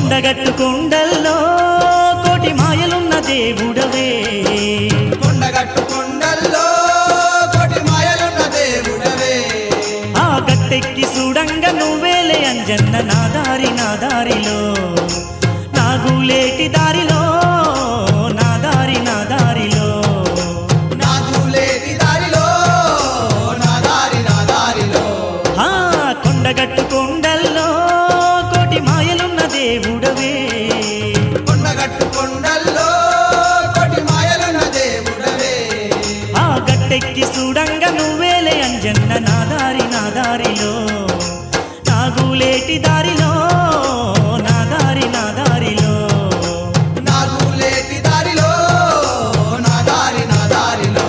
కొండగట్టు కొండల్లో కోటి మాయలున్న దేవుడవే కొండగట్టు కొండల్లో కోటి మాయలున్న దేవుడవే ఆ గట్టెక్కి చూడంగా నువ్వేలే అంజన్న నా దారి నా దారిలో నాగులేటి దారిలో నా దారి నా దారిలో నా దూలేటి దారిలో నా దారి నా దారిలో ఆ కొండగట్టు కొండల్లో కోటి మాయలున్న దేవుడవే కొండగట్టు కొండల్లో కోటి మాయలున్న దేవుడవే ఆ గట్టెక్కి చూడంగా నువ్వేలే అంజన్న నా దారి నా దారిలో నాగులేటి దారిలో నా దారి నా దారిలో నా దూలేటి దారిలో నా దారి నా దారిలో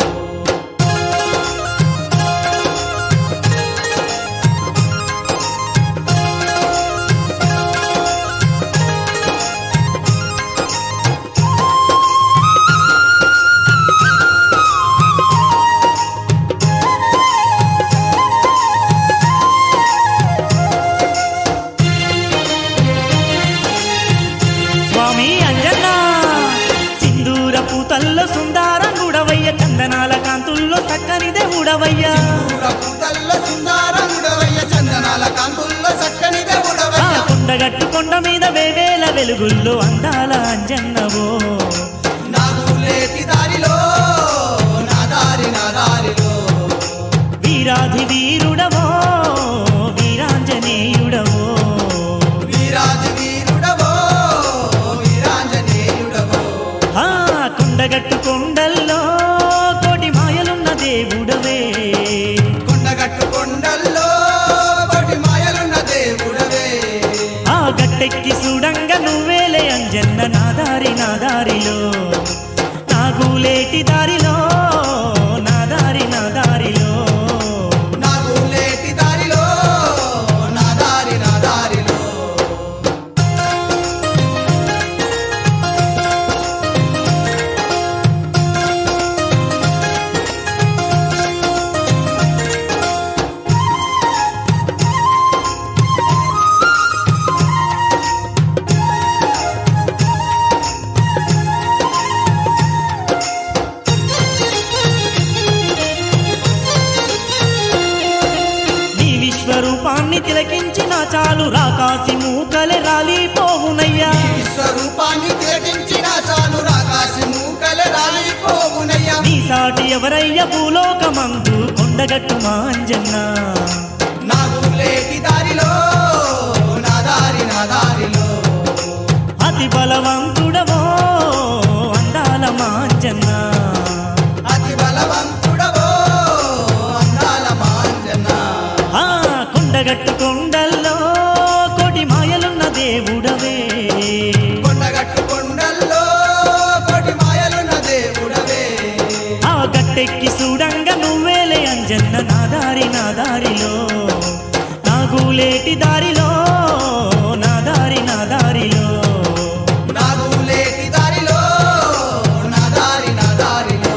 స్వామి అంజన్న సింధూర పూతల్లో సుందారంగుడవయ్య చందనాల కాంతుల్లో చక్కని దేవుడవయ్య పూతల్ల సుందరంగుడవయ్య చందనాల కాంతుల్లో చక్కని ఆ దేవుడవయ్య కొండగట్టు కొండ మీద వేవేల వెలుగుల్లో అందాల అంజన్నవో నా దూలేటి దారిలో నా దారి నా దారిలో వీరాధి వీరుడవో వీరాంజనేయుడవో వీరాజు వీరుడవో వీరాంజనేయుడవో ఆ కొండగట్టు కొండల్లో కోటి మాయలున్న దేవుడవే కొండగట్టు కొండల్లో కోటి మాయలున్న దేవుడవే ఆ గట్టెక్కి చూడంగా నువ్వేలే అంజన్న నా దారి నా దారిలో నాగులేటి దారిలో నా దారి నా దారిలో నా దూలేటి దారిలో నా దారి నా దారిలో నీ విశ్వరూపాన్ని తిలకించిన చాలు రాకాసి మూకలే రాలిపోవునయ్యా విశ్వరూపాన్ని తిలకించిన చాలు రాకాశి మూకలే రాలిపోవునయ్యా నీ సాటి ఎవరయ్య భూలోకమందు కొండగట్టు మాంజన్న నా దూలేటి దారిలో నా దారి నా దారిలో అతి బలవంతుడవో అందాల మాంజన్న అతి బలవంతుడవో అందాల మాంజన ఆ కొండగట్టు కొండల్లో కోటి మాయలున్న దేవుడవే కొండగట్టు కొండల్లో కోటి మాయలున్న దేవుడవే ఆ గట్టెక్కి చూడంగా నువ్వేలే అంజన్న నా దారి నా దారిలో నాగులేటి దారిలో నా దారి నా దారిలో నా దూలేటి దారిలో నా దారి నా దారిలో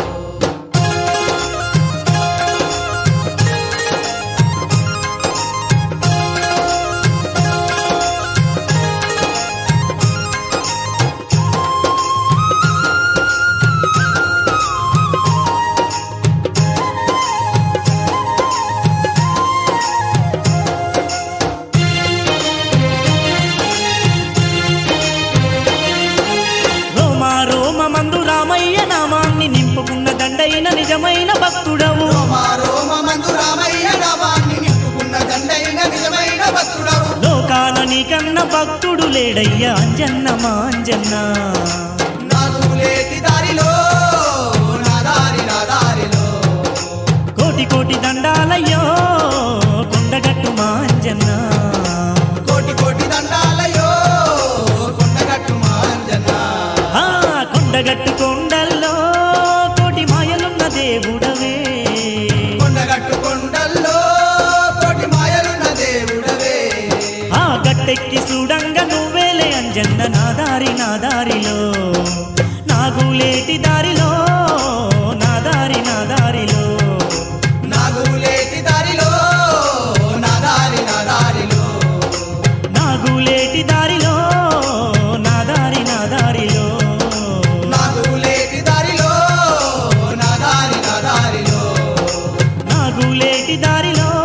రోమా రోమ మందు రామయ్య నామాన్ని నింపుకున్న దండైన నిజమైన భక్తుడవు రోమా రోమ మందు రామయ్య నామాన్ని నింపుకున్న దండైన నిజమైన భక్తుడవు లోకాల నీకన్న భక్తుడు లేడయ్యా అంజన్న మా అంజన్న నా దూలేటి దారిలో నా దారి నా దారిలో కోటి కోటి దండాలయ్యో కొండగట్టు మా అంజన్న కోటి కోటి దండాలయో కొండగట్టు మాంజన ఆ కొండగట్టు కొండల్లో కోటి మాయలున్న దేవుడవే కొండగట్టు కొండల్లో కోటి మాయలున్న దేవుడవే ఆ గట్టెక్కి చూడంగా నువ్వేలే అంజన్న నా దారి నా దారిలో నాగులేటి దారిలో నా దారి నా దారిలో నాగులేటి దారిలో నా దారి నా దారిలో నాగులేటి దారిలో గూలేటి దారిలో